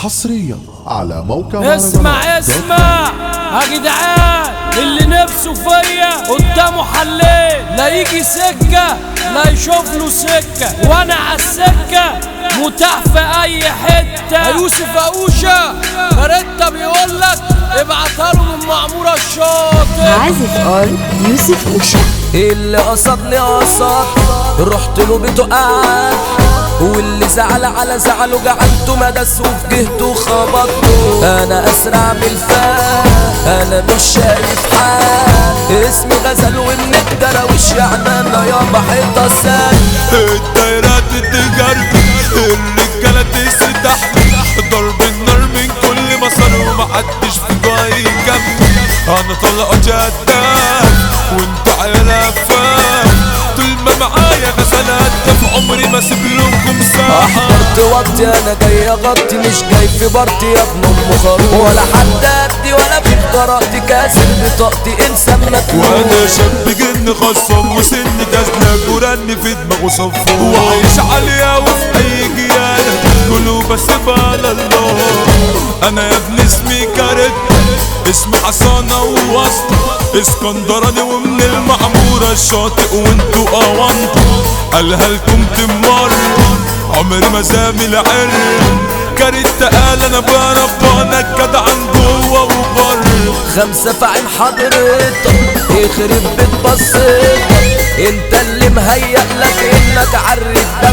حصريا على موقع اسمع مهرجانات دوت اسمع يا جدعان اللي نفسه فيا قدامه حلين لا يجي سكة لا يشوف له سكة وانا عالسكة متاح في اي حتة يوسف اقوشة كاريتا بيقول لك ابعتها له من معمورة الشاطئ عازف ار يوسف اوشا اللي قصدني قصد رحت له بيته قعد واللي زعل على زعله جعلته مدس وفي جهته خبطته انا اسرع من الفات انا مش شايف حد اسمي غزل ومن الدراويش يعني انا يابا حيطه سد الدايرات تجرب الرجالة تستحمل ضرب النار من كل مسار ومحدش في جواي يكمل انا طلقة جداد وانت عيال افاق طول ما معايا غزلات في عمري ما اسيب لكم ساحة احضرت وقتي انا جاي اغطي مش جاي في بارتي يا ابن ام خروف ولا حد قدي ولا في قراءتي كاسر بطاقتي انسان مكروه وانا شاب جن خصم وسن جزلك ورن في دماغه صفور وعايش عليها وفي اي جيال كله بسيبها على الله انا يا ابن اسمي كارت اسمي حصانة ووسط اسكندراني ومن المعمورة الشاطئ وانتو اوانطو قالها لكم تمر عمري ما زامل عرم كارت قال انا بربانا جدعان جوه وبره خمسة في عين حضرتك يخرب بيت بصيتك انت اللي مهيأ لك انك عالريف ده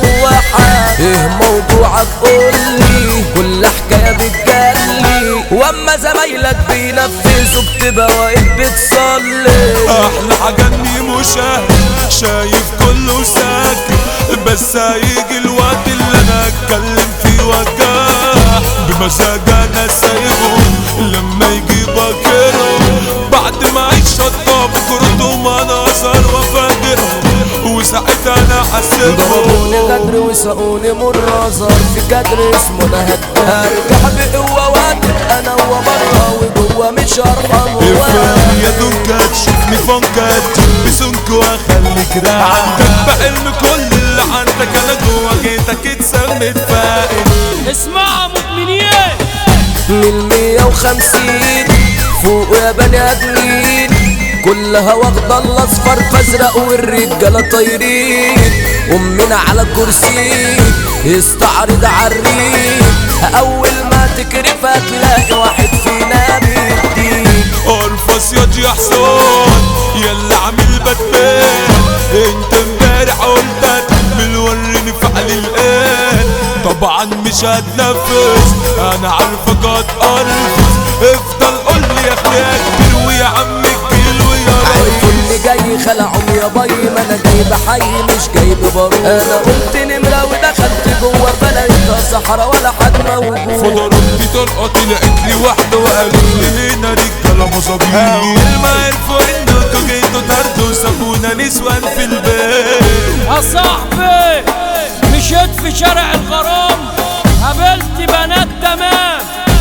مسوحك ايه موضوعك قولي كل حكاية بتجلي واما زمايلك بينفذوا بتبقى واقف بتصلي احلى حاجة اني مشاهد شايف كله ساكت بس هيجي الوقت اللي انا اتكلم فيه وجاه بمزاج انا سايبهم لما يجي باكرهم بعد ما اعيش شطاب كرتهم انا اثر وافاجرهم وساعتها انا ضربوني حاسبهم غدر وسقوني مر ظهر في كدر اسمه ده هد هرجع بقوة وهتبقى انا وبره وجوه مش هرحم افهم يا دونكات شوفني فانكات بسنك واخليك راعي عندك بعلم كل اللي عندك انا جوا جيتك اتسمت فائد اسمعوا مدمنين من مية وخمسين فوق يا بني ادمين كلها واخدة الاصفر فازرق والرجالة طايرين امنا على كرسي استعرض عالريق اول ما تكرف هتلاقي واحد فينا بيديك ارفص يا جي حصان يلا عامل بتبان انت امبارح قلت ملورني فعل الان طبعا مش هتنفذ انا عارفك هتقرفز افضل قول لي يا اخويا كبير ويا عم كبير ويا عارفوا ريس اللي جاي خلعهم يا باي ما انا جاي بحي مش جاي ببارود انا قلت نمرة ودخلت جوه فلقيتها صحراء ولا حد موجود فضربتي طلقة طلعت لي واحدة وقالت لي هنا رجالة مصابين أول ما عرفوا إنكوا جيتوا تاخدوا سابونا نسوان في البيت يا صاحبي مشيت في شارع الغرام قابلت بنات تمام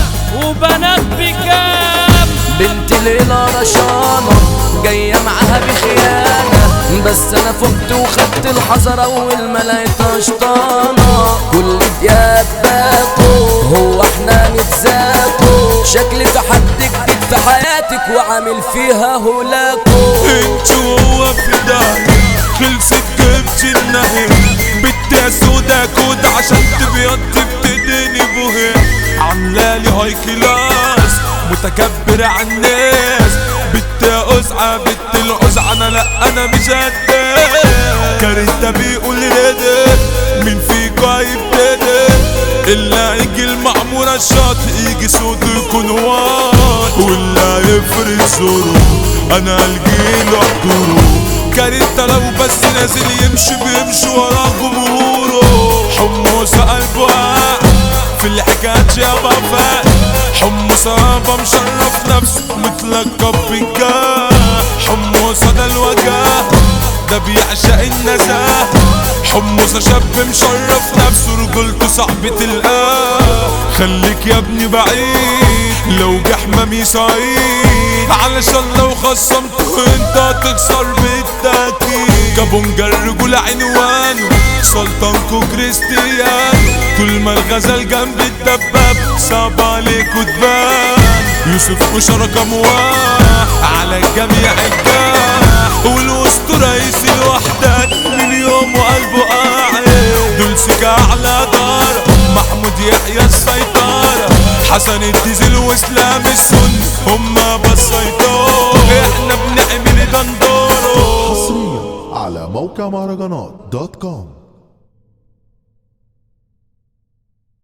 وبنات بكام بنت ليلى رشانة جاية معاها بخيانة بس انا فقت وخدت الحذر اول ما لقيتها شطانة كل دياب باكو هو احنا نتذاكو شكل تحدي جديد في حياتك وعامل فيها هولاكو انت وهو في داهية خلصت جبت النهي بدي سودا كود عشان تبيض تبتديني بوهي عاملالي هاي كلاس متكبر على الناس بدي أزعة بدي الأزعة أنا لأ أنا مش قدام كارثة بيقول ريدي مين فيكو هيبتدي إلا يجي المعمورة الشاطئ يجي صوته يكون واطي واللي يفرد زوره أنا ألقيله حضوره كارثة لو بس نازل يمشي بيمشي ورا جمهوره حمص قلبه واقع في الحكايات يا بابا حمص ابا مشرف نفسه متلقب بالجاه حمص ده الوجاه ده بيعشق النزاهة حمص شاب مشرف نفسه رجولته صعب تلقاه خليك يا ابني بعيد لو جحمامي سعيد علشان لو خصمته انت هتخسر بالتأكيد كابونجا الرجولة عنوانه سلطانكو كريستيانو طول ما الغزل جنب الدباب صعب عليكوا تبان يوسف مشاركة مواح على الجميع الجاح والوسط رئيس الوحدات من يوم وقلبه قاعد دول سكة على دار محمود يحيى السيطرة حسن الديزل واسلام السن هما بالسيطرة احنا بنعمل دندورو حصريا على موقع مهرجانات دوت كوم